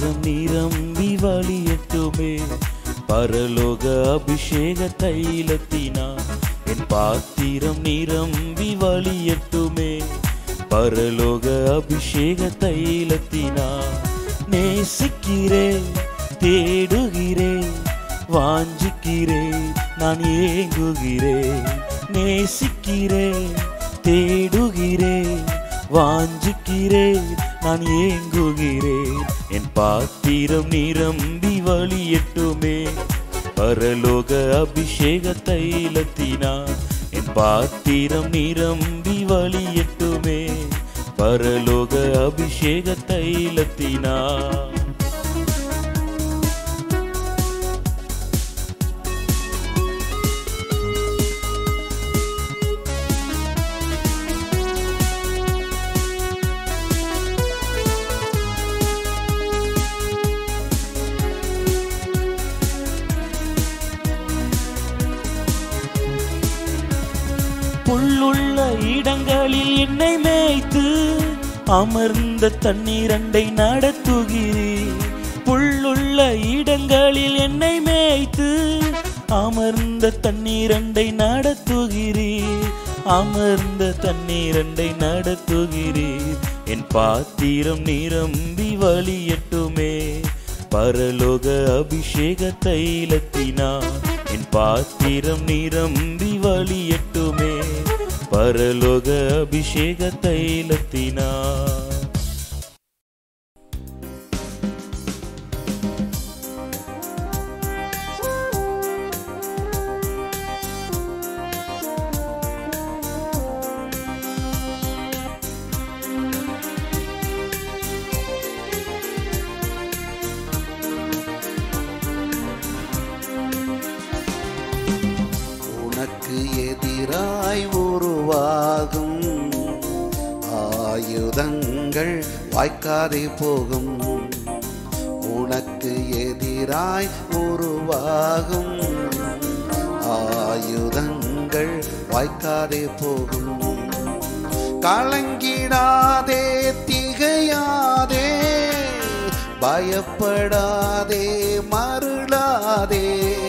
பாத்திரம் நிரம்பி வழியட்டுமே பரலோக அபிஷேக தைலத்தினா என் பாத்திரம் நிரம்பி வழியட்டுமே பரலோக அபிஷேக தைலத்தினா நேசிக்கிறேன் தேடுகிறேன் வாஞ்சிக்கிறேன் நான் ஏங்குகிறேன் நேசிக்கிறேன் தேடுகிறேன் வாஞ்சிக்கிறேன் நான் ஏங்குகிறேன் என் பாத்திரம் நிரம்பி வழியட்டுமே பரலோக அபிஷேக தைலத்தினா என் பாத்திரம் நிரம்பி வழியட்டுமே பரலோக அபிஷேக தைலத்தினா புல்லுள்ள இடங்களில் என்னை மேய்த்து அமர்ந்த தண்ணீரண்டை நடத்துகிறீர் புல்லுள்ள இடங்களில் என்னை மேய்த்து அமர்ந்த தண்ணீரண்டை நடத்துகிறீர் அமர்ந்த தண்ணீரண்டை நடத்துகிறீர் என் பாத்திரம் நிரம்பி வழியட்டுமே பரலோக அபிஷேக தைலத்தினா என் பாத்திரம் நிரம்பி வழியட்டுமே பரலோக அபிஷேக தைலத்தினா உனக்கு எதிராய் உருவாகும் ஆயுதங்கள் வாய்க்காதே போகும் உனக்கு எதிராய் உருவாகும் ஆயுதங்கள் வாய்க்காதே போகும் கலங்கிடாதே திகையாதே பயப்படாதே மருளாதே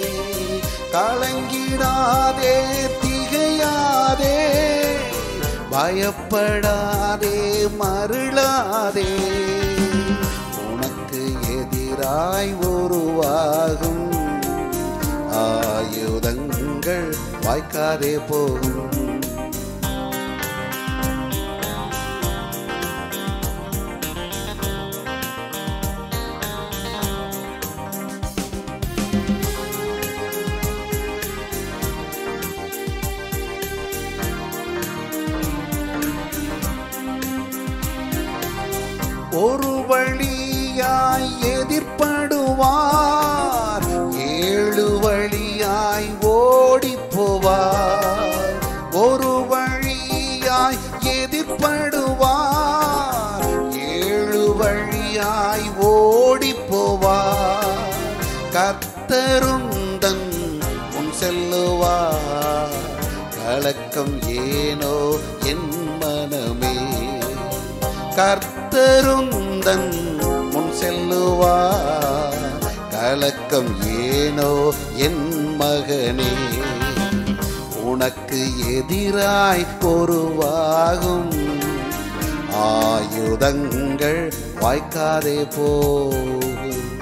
கலங்கிடாதே திகையாதே பயப்படாதே மருளாதே உனக்கு எதிராய் உருவாகும் ஆயுதங்கள் வாய்க்காதே போகும் ஒரு வழியாய் எதிர்ப்படுவார் ஏழு வழியாய் ஓடிப் போவார் ஒரு வழியாய் எதிர்ப்படுவார் ஏழு வழியாய் ஓடிப் போவார் கத்தருந்தன் முன் செல்லுவார் கலக்கம் ஏனோ என் மனமே கர்த்தருந்தன் முன் செல்லுவார் கலக்கம் ஏனோ என் மகனே உனக்கு எதிராய் பொருவாகும் ஆயுதங்கள் வாய்க்காதே போகும்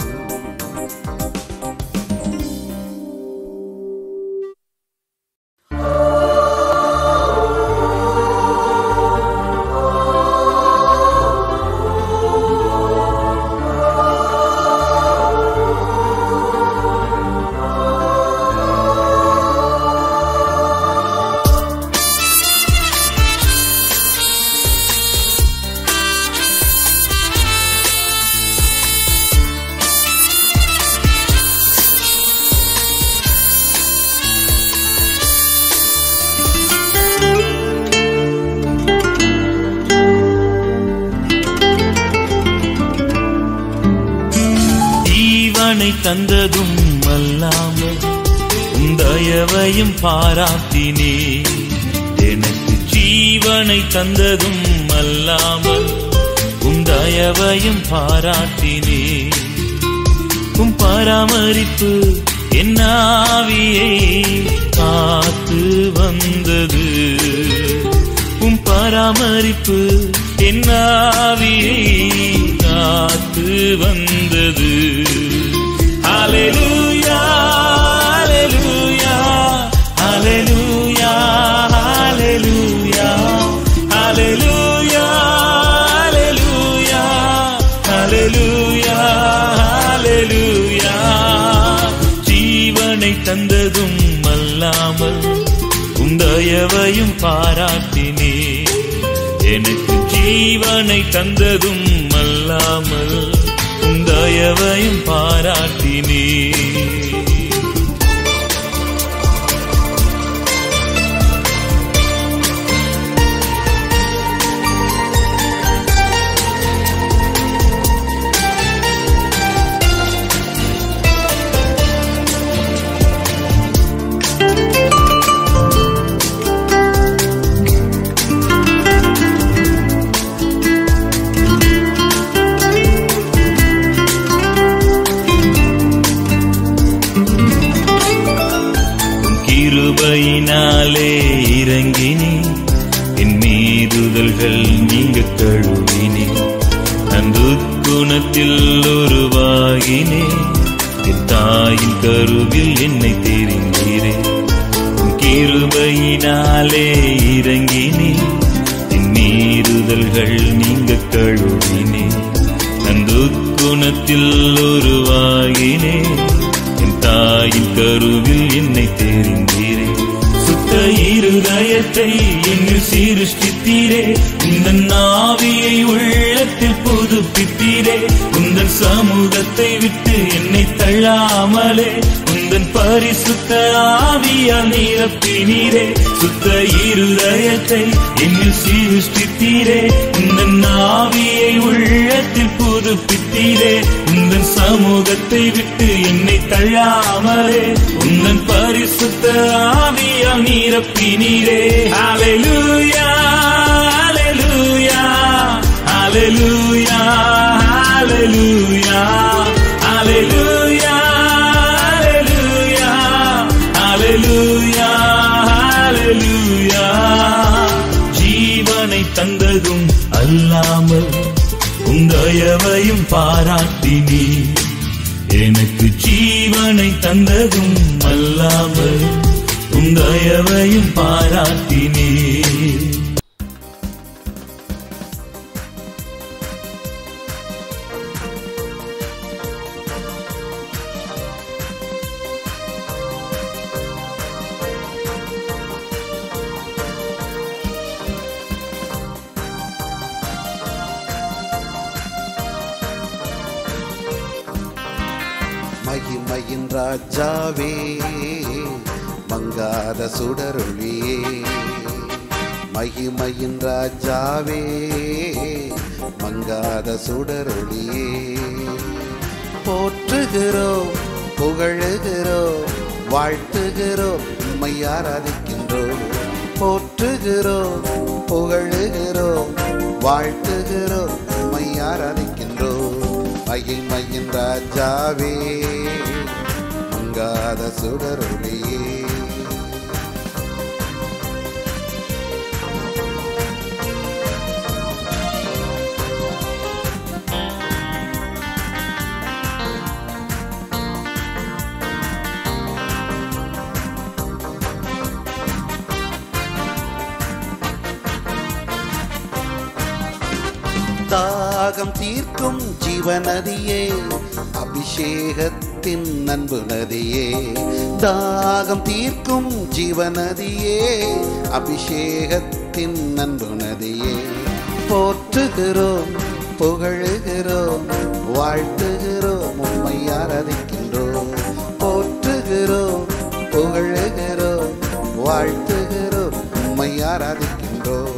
ஜீவனை தந்ததும் அல்லாமல் உம் தயவையும் பாராட்டினே எனக்கு ஜீவனை தந்ததும் அல்லாமல் உம் தயவையும் பாராட்டினே உம் பராமரிப்பு என் ஆவியை காத்து வந்தது உம் பராமரிப்பு என் ஆவியை காத்து வந்தது ஹalleluya ஹalleluya ஹalleluya ஹalleluya ஹalleluya ஹalleluya ஹalleluya ஹalleluya ஜீவனை தந்ததும் அல்லாமல் உந்தயவையும் பாராட்டினே எனக்கு ஜீவனை தந்ததும் அல்லாமல் உந்தயவையும் பாராட்டினே கிருபையினாலே இறங்கினே என் மீதுதல்கள் நீங்க கழுவினே அந்த குணத்தில் உருவாகினே என் தாயின் கருவில் என்னை தெரிந்தீரே உன் கிருபையினாலே இறங்கினே என் மீறுதல்கள் நீங்க கழுவினே அந்த குணத்தில் உருவாகினே என் தாயின் கருவில் என்னை தெரிந்தீரே சுத்த இருதயத்தை என்னில் சீருஷ்டித்தீரே இந்த நாவியை உள்ளத்தில் புதுப்பித்தீரே உந்தன் சமூகத்தை விட்டு என்னை தள்ளாமலே உந்தன் பரிசுத்த ஆவியால் நிரப்பினீரே சுத்த இருதயத்தை என்னில் சீருஷ்டித்தீரே உந்தன் நாவியை உள்ளத்தில் புதுப்பித்தீரே உந்தன் சமூகத்தை விட்டு என்னை தள்ளாமலே உந்தன் பரிசுத்த ஆவியால் நிரப்பினீரே ஹalleluya ஹalleluya ஹalleluya ஹalleluya ஹalleluya ஹalleluya ஹalleluya ஹalleluya ஜீவனை தந்ததும் அல்லாமல் உந்தயவையும் பாராட்டினீ எனக்கு ஜீவனை தந்ததும் அல்லாமல் உந்தயவையும் பாராட்டினே மகிமையின் ராஜாவே மங்காத சுடரொளியே மகிமையின் ராஜாவே மங்காத சுடரொளியே போற்றுகிறோம் புகழுகிறோம் வாழ்த்துகிறோம் உம்மை ஆராதிக்கின்றோம் போற்றுகிறோம் புகழுகிறோம் வாழ்த்துகிறோம் உம்மை ஆராதிக்கின்றோம் மகிமையின் ராஜாவே மங்காத சுடரொளியே தாகம் தீர்க்கும் ஜீவநதியே அபிஷேகத்தின் அன்பு நதியே தாகம் தீர்க்கும் ஜீவநதியே அபிஷேகத்தின் அன்பு நதியே போற்றுகிறோம் புகழுகிறோம் வாழ்த்துகிறோம் உம்மை ஆராதிக்கின்றோம் போற்றுகிறோம் புகழுகிறோம் வாழ்த்துகிறோம் உம்மை ஆராதிக்கின்றோம்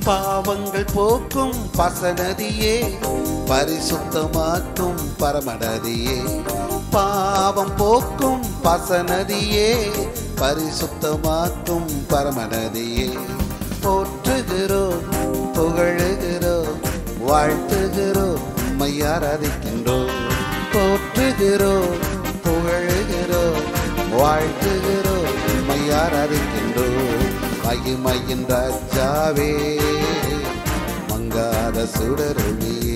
பாவங்கள் போக்கும் பசநதியே பரிசுத்தமாக்கும் பரமநதியே பாவம் போக்கும் பசநதியே பரிசுத்தமாக்கும் பரமநதியே போற்றுகிறோம் புகழுகிறோம் வாழ்த்துகிறோம் உம்மை ஆராதிக்கின்றோம் போற்றுகிறோம் புகழுகிறோம் வாழ்த்துகிறோம் உம்மை ஆராதிக்கின்றோம் மகிமையின் ராஜாவே மங்காத சுடரொளியே